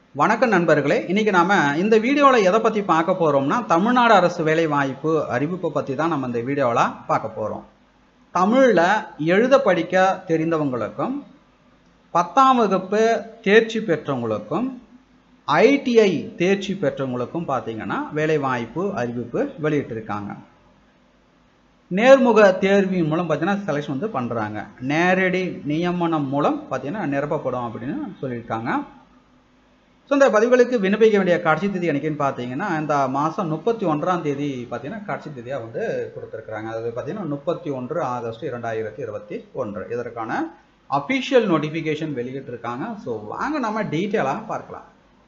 வணக்கம் நண்பர்களே இன்னைக்கு நாம இந்த வீடியோவில் எதை பற்றி பார்க்க போகிறோம்னா தமிழ்நாடு அரசு வேலை வாய்ப்பு அறிவிப்பை பற்றி தான் நம்ம இந்த வீடியோவில் பார்க்க போகிறோம் தமிழில் எழுத படிக்க தெரிந்தவங்களுக்கும் பத்தாம் வகுப்பு தேர்ச்சி பெற்றவங்களுக்கும் ஐடிஐ தேர்ச்சி பெற்றவங்களுக்கும் பார்த்தீங்கன்னா வேலை வாய்ப்பு அறிவிப்பு வெளியிட்டிருக்காங்க நேர்முக தேர்வின் மூலம் பார்த்தீங்கன்னா செலெக்ஷன் வந்து பண்ணுறாங்க நேரடி நியமனம் மூலம் பார்த்தீங்கன்னா நிரப்பப்படும் அப்படின்னு சொல்லியிருக்காங்க ஸோ இந்த பதிவுகளுக்கு விண்ணப்பிக்க வேண்டிய கடைசி தேதி என்னைக்குன்னு பார்த்தீங்கன்னா இந்த மாதம் முப்பத்தி ஒன்றாம் தேதி பார்த்தீங்கன்னா கடைசி தேதியாக வந்து கொடுத்துருக்குறாங்க அது பார்த்தீங்கன்னா முப்பத்தி ஒன்று ஆகஸ்ட் இரண்டாயிரத்தி இருபத்தி ஒன்று இதற்கான அஃபிஷியல் நோட்டிஃபிகேஷன் வெளியிட்டிருக்காங்க ஸோ வாங்க நம்ம டீட்டெயிலாக பார்க்கலாம்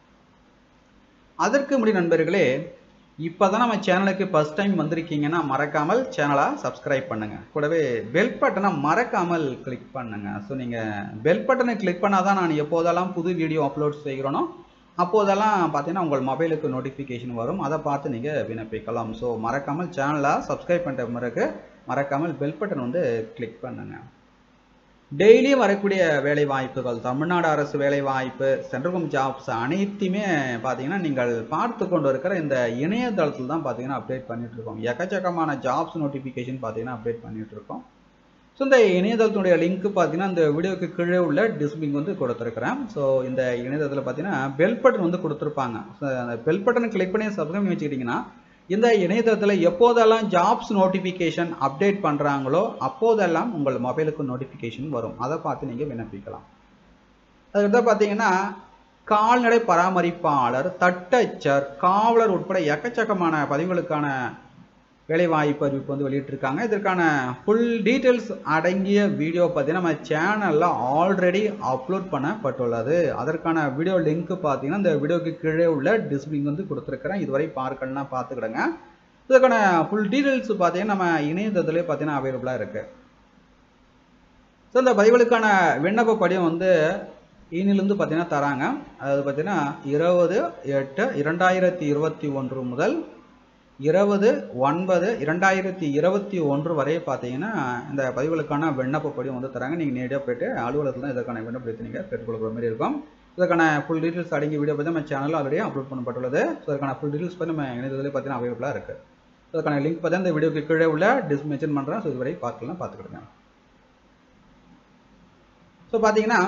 அதற்கு முடி நண்பர்களே இப்போ தான் நம்ம சேனலுக்கு ஃபஸ்ட் டைம் வந்திருக்கீங்கன்னா மறக்காமல் சேனலை சப்ஸ்கிரைப் பண்ணுங்கள் கூடவே பெல் பட்டனை மறக்காமல் கிளிக் பண்ணுங்கள் ஸோ நீங்கள் பெல் பட்டனை கிளிக் பண்ணால் தான் நான் எப்போதெல்லாம் புது வீடியோ அப்லோட் செய்கிறோனோ அப்போதெல்லாம் பார்த்தீங்கன்னா உங்கள் மொபைலுக்கு நோட்டிஃபிகேஷன் வரும் அதை பார்த்து நீங்கள் விண்ணப்பிக்கலாம் ஸோ மறக்காமல் சேனலை சப்ஸ்கிரைப் பண்ணுற பிறகு மறக்காமல் பெல் பட்டன் வந்து கிளிக் பண்ணுங்கள் டெய்லியும் வரக்கூடிய வேலை வாய்ப்புகள் தமிழ்நாடு அரசு வேலை வாய்ப்பு சென்ட்ரல் ஜாப்ஸ் அனைத்துமே பார்த்தீங்கன்னா நீங்கள் பார்த்து கொண்டு இருக்கிற இந்த இணையதளத்தில் தான் பார்த்தீங்கன்னா அப்டேட் பண்ணிட்டு இருக்கோம் எக்கச்சக்கமான ஜாப்ஸ் நோட்டிஃபிகேஷன் பார்த்தீங்கன்னா அப்டேட் பண்ணிட்டு இருக்கோம் ஸோ இந்த இணையதளத்தினுடைய லிங்க் பார்த்தீங்கன்னா இந்த வீடியோக்கு கீழே உள்ள டிஸ்பிங் வந்து கொடுத்துருக்குறேன் ஸோ இந்த இணையதளத்தில் பார்த்தீங்கன்னா பெல் பட்டன் வந்து கொடுத்துருப்பாங்க ஸோ அந்த பெல் பட்டனை கிளிக் பண்ணி சப்ஸ்கிரைப் பண்ணி வச்சுக்கிட்டிங்கன்னா இந்த இணையதளத்தில் எப்போதெல்லாம் ஜாப்ஸ் நோட்டிஃபிகேஷன் அப்டேட் பண்ணுறாங்களோ அப்போதெல்லாம் உங்கள் மொபைலுக்கு நோட்டிஃபிகேஷன் வரும் அதை பார்த்து நீங்கள் விண்ணப்பிக்கலாம் அதுக்கடுத்து பார்த்தீங்கன்னா கால்நடை பராமரிப்பாளர் தட்டச்சர் காவலர் உட்பட எக்கச்சக்கமான பதிவுகளுக்கான வேலைவாய்ப்பு அறிவிப்பு வந்து வெளியிட்டிருக்காங்க இதற்கான ஃபுல் டீட்டெயில்ஸ் அடங்கிய வீடியோ பார்த்தீங்கன்னா நம்ம சேனலில் ஆல்ரெடி அப்லோட் பண்ணப்பட்டுள்ளது அதற்கான வீடியோ லிங்க் பார்த்தீங்கன்னா இந்த வீடியோக்கு கீழே உள்ள டிஸ்பிளிங் வந்து கொடுத்துருக்குறேன் இதுவரை பார்க்கணும்னா பார்த்துக்கிடுங்க இதற்கான ஃபுல் டீட்டெயில்ஸ் பார்த்தீங்கன்னா நம்ம இணையதளத்திலே பார்த்தீங்கன்னா அவைலபிளாக இருக்குது ஸோ இந்த பதிவுகளுக்கான விண்ணப்ப படிவம் வந்து இனிலிருந்து பார்த்தீங்கன்னா தராங்க அதாவது பார்த்தீங்கன்னா இருபது எட்டு இரண்டாயிரத்தி இருபத்தி ஒன்று முதல் இருபது ஒன்பது இரண்டாயிரத்தி இருபத்தி ஒன்று வரை பார்த்தீங்கன்னா இந்த பதிவுகளுக்கான விண்ணப்ப படிவம் வந்து தராங்க நீங்கள் நேரடியாக போயிட்டு அலுவலகத்தில் தான் இதற்கான விண்ணப்பத்தை நீங்கள் பெற்றுக்கொள்கிற மாதிரி இருக்கும் இதற்கான ஃபுல் டீட்டெயில்ஸ் அடங்கிய வீடியோ பற்றி நம்ம சேனலில் ஆல்ரெடி அப்லோட் பண்ணப்பட்டுள்ளது ஸோ அதற்கான ஃபுல் டீட்டெயில்ஸ் பற்றி நம்ம இணையதளத்தில் பார்த்தீங்கன்னா அவைலபிளாக இருக்குது அதற்கான லிங்க் பார்த்தீங்கன்னா இந்த வீடியோக்கு கீழே உள்ள டிஸ் மென்ஷன் பண்ணுறேன் ஸோ இதுவரை பார்க்கலாம் பார்த்துக்கிடுங்க ஸோ பார்த்தீங்கன்னா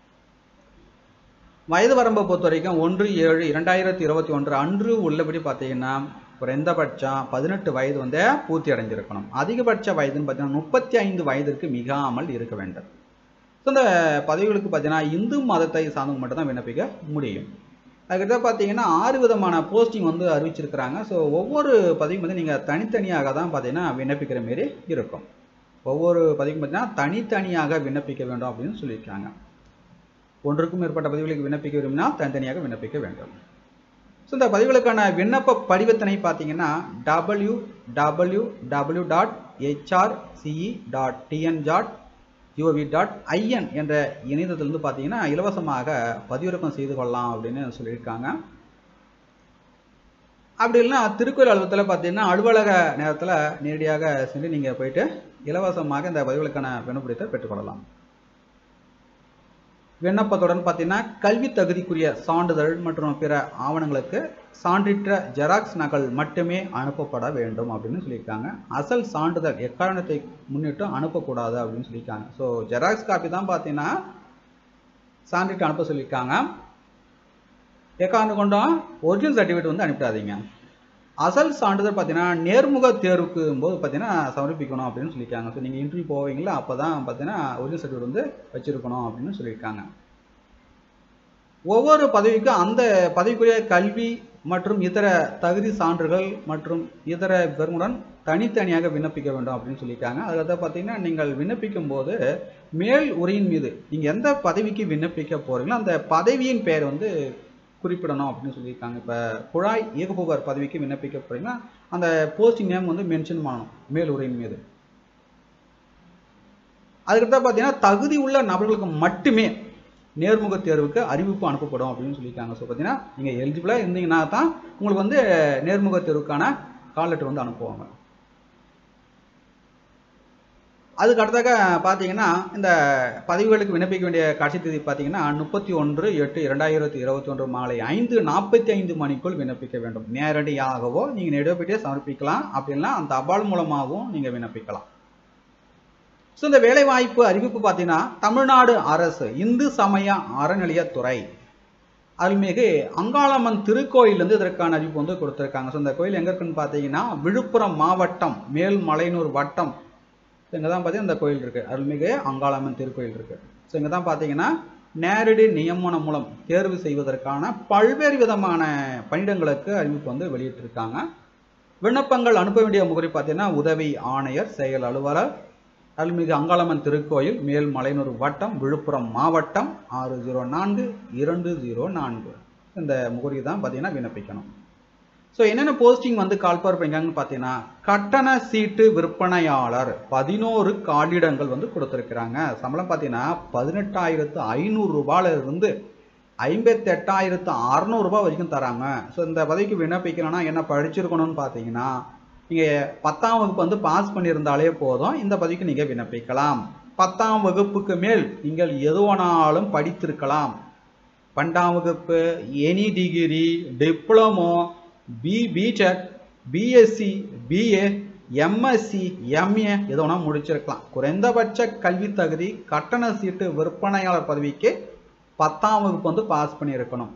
வயது வரம்பை பொறுத்த வரைக்கும் ஒன்று ஏழு இரண்டாயிரத்தி இருபத்தி ஒன்று அன்று உள்ளபடி பார்த்தீங்கன்னா குறைந்தபட்சம் பதினெட்டு வயது வந்து பூர்த்தி அடைஞ்சிருக்கணும் அதிகபட்ச வயதுன்னு பார்த்தீங்கன்னா முப்பத்தி ஐந்து வயதிற்கு மிகாமல் இருக்க வேண்டும் ஸோ இந்த பதவிகளுக்கு பார்த்தீங்கன்னா இந்து மதத்தை சார்ந்தவங்க மட்டும் தான் விண்ணப்பிக்க முடியும் அதுக்கிட்ட பார்த்தீங்கன்னா ஆறு விதமான போஸ்டிங் வந்து அறிவிச்சிருக்கிறாங்க ஸோ ஒவ்வொரு பதவியும் வந்து நீங்கள் தனித்தனியாக தான் பார்த்தீங்கன்னா விண்ணப்பிக்கிற மாரி இருக்கும் ஒவ்வொரு பதவிக்கும் பார்த்தீங்கன்னா தனித்தனியாக விண்ணப்பிக்க வேண்டும் அப்படின்னு சொல்லியிருக்காங்க ஒன்றுக்கும் மேற்பட்ட பதிவுகளுக்கு விண்ணப்பிக்க விரும்பினால் தனித்தனியாக விண்ணப்பிக்க வேண்டும் ஸோ இந்த பதிவுகளுக்கான விண்ணப்ப படிவத்தினை பார்த்தீங்கன்னா W W W dot HRCE dot TN dot GOV dot IN என்ற இணையதளத்திலிருந்து பார்த்தீங்கன்னா இலவசமாக பதிவிறக்கம் செய்து கொள்ளலாம் அப்படின்னு சொல்லியிருக்காங்க அப்படி இல்லைன்னா திருக்கோயில் அலுவலகத்தில் பார்த்தீங்கன்னா அலுவலக நேரத்தில் நேரடியாக சென்று நீங்கள் போயிட்டு இலவசமாக இந்த பதிவுகளுக்கான விண்ணப்பத்தை பெற்றுக்கொள்ளலாம் விண்ணப்பத்துடன் பார்த்தீங்கன்னா கல்வி தகுதிக்குரிய சான்றிதழ் மற்றும் பிற ஆவணங்களுக்கு சான்றிற்ற ஜெராக்ஸ் நகல் மட்டுமே அனுப்பப்பட வேண்டும் அப்படின்னு சொல்லியிருக்காங்க அசல் சான்றிதழ் எக்காரணத்தை முன்னிட்டு அனுப்பக்கூடாது அப்படின்னு சொல்லியிருக்காங்க ஸோ ஜெராக்ஸ் காப்பி தான் பார்த்தீங்கன்னா சான்றிட்டு அனுப்ப சொல்லியிருக்காங்க எக்காரணம் கொண்டும் ஒரிஜினல் சர்டிஃபிகேட் வந்து அனுப்பிடாதீங்க அசல் சான்றிதழ் பார்த்தீங்கன்னா நேர்முக தேர்வுக்கு போது பார்த்தீங்கன்னா சமர்ப்பிக்கணும் அப்படின்னு சொல்லியிருக்காங்க ஸோ நீங்கள் இன்டர்வியூ போவீங்களா அப்போ தான் பார்த்தீங்கன்னா ஒரிஜினல் சர்டிஃபிகேட் வந்து வச்சுருக்கணும் அப்படின்னு சொல்லியிருக்காங்க ஒவ்வொரு பதவிக்கும் அந்த பதவிக்குரிய கல்வி மற்றும் இதர தகுதி சான்றுகள் மற்றும் இதர விவரங்களுடன் தனித்தனியாக விண்ணப்பிக்க வேண்டும் அப்படின்னு சொல்லியிருக்காங்க அதில் பார்த்தீங்கன்னா நீங்கள் விண்ணப்பிக்கும் போது மேல் உரையின் மீது நீங்கள் எந்த பதவிக்கு விண்ணப்பிக்க போகிறீங்களோ அந்த பதவியின் பெயர் வந்து குறிப்பிடணும் அப்படின்னு சொல்லியிருக்காங்க இப்போ குழாய் இயக்குபவர் பதவிக்கு விண்ணப்பிக்க போறீங்கன்னா அந்த போஸ்டிங் நேம் வந்து மென்ஷன் பண்ணணும் மேல் உரையின் மீது அதுக்கடுத்தா பார்த்தீங்கன்னா தகுதி உள்ள நபர்களுக்கு மட்டுமே நேர்முக தேர்வுக்கு அறிவிப்பு அனுப்பப்படும் அப்படின்னு சொல்லியிருக்காங்க ஸோ பார்த்தீங்கன்னா நீங்கள் எலிஜிபிளாக இருந்தீங்கன்னா தான் உங்களுக்கு வந்து நேர்முக தேர்வுக்கான கால் லெட்டர் வந்து அனுப்புவாங்க அதுக்கு அடுத்தாக பார்த்தீங்கன்னா இந்த பதிவுகளுக்கு விண்ணப்பிக்க வேண்டிய கடைசி தேதி பார்த்தீங்கன்னா முப்பத்தி ஒன்று எட்டு இரண்டாயிரத்தி இருபத்தி ஒன்று மாலை ஐந்து நாற்பத்தி ஐந்து மணிக்குள் விண்ணப்பிக்க வேண்டும் நேரடியாகவோ நீங்கள் நேரடியாக சமர்ப்பிக்கலாம் அப்படின்னா அந்த தபால் மூலமாகவும் நீங்கள் விண்ணப்பிக்கலாம் ஸோ இந்த வேலைவாய்ப்பு அறிவிப்பு பார்த்தீங்கன்னா தமிழ்நாடு அரசு இந்து சமய அறநிலையத்துறை அருள்மிகு அங்காளம்மன் திருக்கோயிலேருந்து இதற்கான அறிவிப்பு வந்து கொடுத்துருக்காங்க ஸோ இந்த கோயில் எங்கே இருக்குன்னு பார்த்தீங்கன்னா விழுப்புரம் மாவட்டம் மேல்மலையனூர் வட்டம் ஸோ இங்கே தான் பார்த்தீங்கன்னா இந்த கோயில் இருக்குது அருள்மிகு அங்காளம்மன் திருக்கோயில் இருக்குது ஸோ இங்கே தான் பார்த்தீங்கன்னா நேரடி நியமனம் மூலம் தேர்வு செய்வதற்கான பல்வேறு விதமான பணியிடங்களுக்கு அறிவிப்பு வந்து வெளியிட்டிருக்காங்க விண்ணப்பங்கள் அனுப்ப வேண்டிய முகவரி பார்த்தீங்கன்னா உதவி ஆணையர் செயல் அலுவலர் அருள்மிகு அங்காளம்மன் திருக்கோயில் மேல்மலையனூர் வட்டம் விழுப்புரம் மாவட்டம் ஆறு ஜீரோ நான்கு இரண்டு ஜீரோ நான்கு இந்த முகவரி தான் பார்த்தீங்கன்னா விண்ணப்பிக்கணும் ஸோ என்னென்ன போஸ்டிங் வந்து கால்பார் பண்ணிருக்காங்கன்னு பார்த்தீங்கன்னா கட்டண சீட்டு விற்பனையாளர் பதினோரு காலிடங்கள் வந்து கொடுத்துருக்குறாங்க சம்பளம் பார்த்தீங்கன்னா பதினெட்டாயிரத்து ஐநூறு ரூபாயில இருந்து ஐம்பத்தெட்டாயிரத்து அறநூறுபா வரைக்கும் தராங்க ஸோ இந்த பதவிக்கு விண்ணப்பிக்கணும்னா என்ன படிச்சிருக்கணும்னு பார்த்தீங்கன்னா நீங்கள் பத்தாம் வகுப்பு வந்து பாஸ் பண்ணியிருந்தாலே போதும் இந்த பதவிக்கு நீங்கள் விண்ணப்பிக்கலாம் பத்தாம் வகுப்புக்கு மேல் நீங்கள் எதுவானாலும் படித்திருக்கலாம் பன்னெண்டாம் வகுப்பு any degree diploma B BTech BSc BA MSc MA எது வேணால் முடிச்சிருக்கலாம் குறைந்தபட்ச கல்வி தகுதி கட்டண சீட்டு விற்பனையாளர் பதவிக்கு பத்தாம் வகுப்பு வந்து பாஸ் பண்ணியிருக்கணும்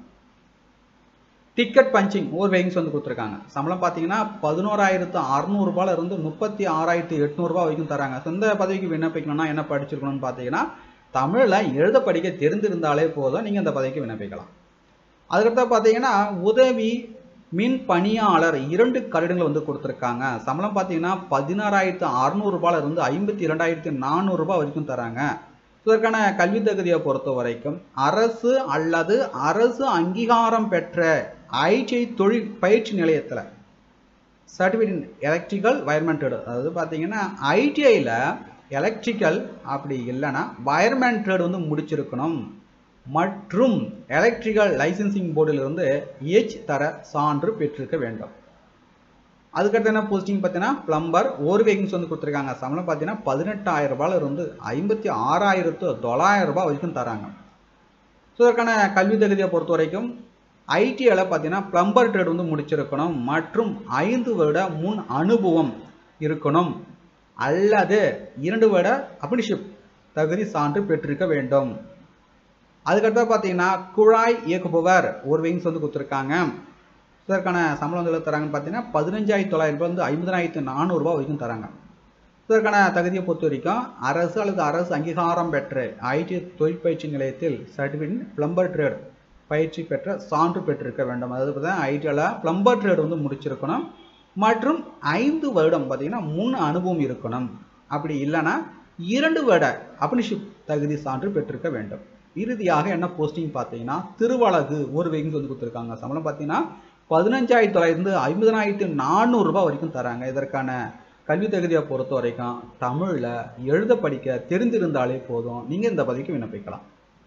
டிக்கெட் பஞ்சிங் ஒரு வேகன்ஸ் வந்து கொடுத்துருக்காங்க சம்பளம் பார்த்தீங்கன்னா பதினோராயிரத்து அறநூறுபால இருந்து முப்பத்தி ஆறாயிரத்து எட்நூறுபா வரைக்கும் தராங்க ஸோ இந்த பதவிக்கு விண்ணப்பிக்கணும்னா என்ன படிச்சிருக்கணும்னு பார்த்தீங்கன்னா தமிழில் எழுத படிக்க தெரிந்திருந்தாலே போதும் நீங்கள் இந்த பதவிக்கு விண்ணப்பிக்கலாம் அதுக்கடுத்து பார்த்தீங்கன்னா உதவி மின் பணியாளர் இரண்டு கட்டிடங்கள் வந்து கொடுத்துருக்காங்க சம்பளம் பார்த்தீங்கன்னா பதினாறாயிரத்து அறநூறுபால இருந்து ஐம்பத்தி இரண்டாயிரத்து நானூறுரூபா வரைக்கும் தராங்க இதற்கான கல்வி தகுதியை பொறுத்த வரைக்கும் அரசு அல்லது அரசு அங்கீகாரம் பெற்ற ஐடி தொழில் பயிற்சி நிலையத்தில் சர்டிஃபிகேட் எலக்ட்ரிக்கல் வயர்மெண்டட் அதாவது பார்த்தீங்கன்னா ஐடிஐயில் எலக்ட்ரிக்கல் அப்படி இல்லைன்னா வயர்மெண்டட் வந்து முடிச்சிருக்கணும் மற்றும் எலக்ட்ரிக்கல் லைசன்சிங் போர்டிலிருந்து எச் தர சான்று பெற்றிருக்க வேண்டும் அதுக்கடுத்து என்ன போஸ்டிங் பார்த்தீங்கன்னா பிளம்பர் ஒரு வேகன்ஸ் வந்து கொடுத்துருக்காங்க சம்பளம் பார்த்தீங்கன்னா பதினெட்டாயிரம் ரூபாயில இருந்து ஐம்பத்தி ஆறாயிரத்து தொள்ளாயிரம் ரூபாய் வரைக்கும் தராங்க ஸோ இதற்கான கல்வி தகுதியை பொறுத்த வரைக்கும் ஐடிஐல பார்த்தீங்கன்னா பிளம்பர் ட்ரேட் வந்து முடிச்சிருக்கணும் மற்றும் ஐந்து வருட முன் அனுபவம் இருக்கணும் அல்லது இரண்டு வருட அப்ரிஷிப் தகுதி சான்று பெற்றிருக்க வேண்டும் அதுக்கடுத்து பார்த்தீங்கன்னா குழாய் இயக்குபவர் ஒரு விங்ஸ் வந்து கொடுத்துருக்காங்க இதற்கான சம்பளம் வந்து எவ்வளவு தராங்கன்னு பார்த்தீங்கன்னா பதினஞ்சாயிரத்தி தொள்ளாயிரம் ரூபாய் வந்து ஐம்பதாயிரத்து நானூறுரூபா வரைக்கும் தராங்க இதற்கான தகுதியை பொறுத்த வரைக்கும் அரசு அல்லது அரசு அங்கீகாரம் பெற்ற ஐடி தொழிற்பயிற்சி நிலையத்தில் சர்டிஃபிகேட் பிளம்பர் ட்ரேட் பயிற்சி பெற்ற சான்று பெற்றிருக்க வேண்டும் அதாவது பார்த்தீங்கன்னா ஐடியில் பிளம்பர் ட்ரேட் வந்து முடிச்சிருக்கணும் மற்றும் ஐந்து வருடம் பார்த்தீங்கன்னா முன் அனுபவம் இருக்கணும் அப்படி இல்லைன்னா இரண்டு வருட அப்ரிஷிப் தகுதி சான்று பெற்றிருக்க வேண்டும் இறுதியாக என்ன போஸ்டிங் பார்த்தீங்கன்னா திருவழகு ஒரு வேகன்ஸ் வந்து கொடுத்துருக்காங்க சம்பளம் பார்த்தீங்கன்னா பதினஞ்சாயிரத்தி தொள்ளாயிரத்து ஐம்பதனாயிரத்து நானூறுரூபா வரைக்கும் தராங்க இதற்கான கல்வி தகுதியை பொறுத்த வரைக்கும் தமிழில் எழுத படிக்க தெரிந்திருந்தாலே போதும் நீங்கள் இந்த பதவிக்கு விண்ணப்பிக்கலாம்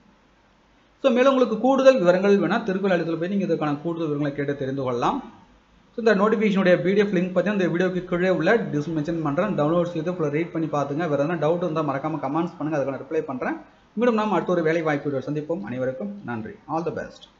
ஸோ மேலும் உங்களுக்கு கூடுதல் விவரங்கள் வேணால் திருக்குறள் எழுத்துல போய் நீங்கள் இதற்கான கூடுதல் விவரங்களை கேட்டு தெரிந்து கொள்ளலாம் ஸோ இந்த நோட்டிஃபிகேஷனுடைய பிடிஎஃப் லிங்க் பார்த்தீங்கன்னா இந்த வீடியோக்கு கீழே உள்ள டிஸ் மென்ஷன் பண்ணுறேன் டவுன்லோட் செய்து ஃபுல்லாக ரீட் பண்ணி பார்த்துங்க வேறு எதனா டவுட் இருந்தால் மறக்காமல் கமெண்ட்ஸ் பண்ணுங்கள் அதுக்கான ரிப்ளை பண்ணுறேன் மீண்டும் நாம் அடுத்த ஒரு வேலை வாய்ப்பு சந்திப்போம் அனைவருக்கும் நன்றி ஆல் தி பெஸ்ட்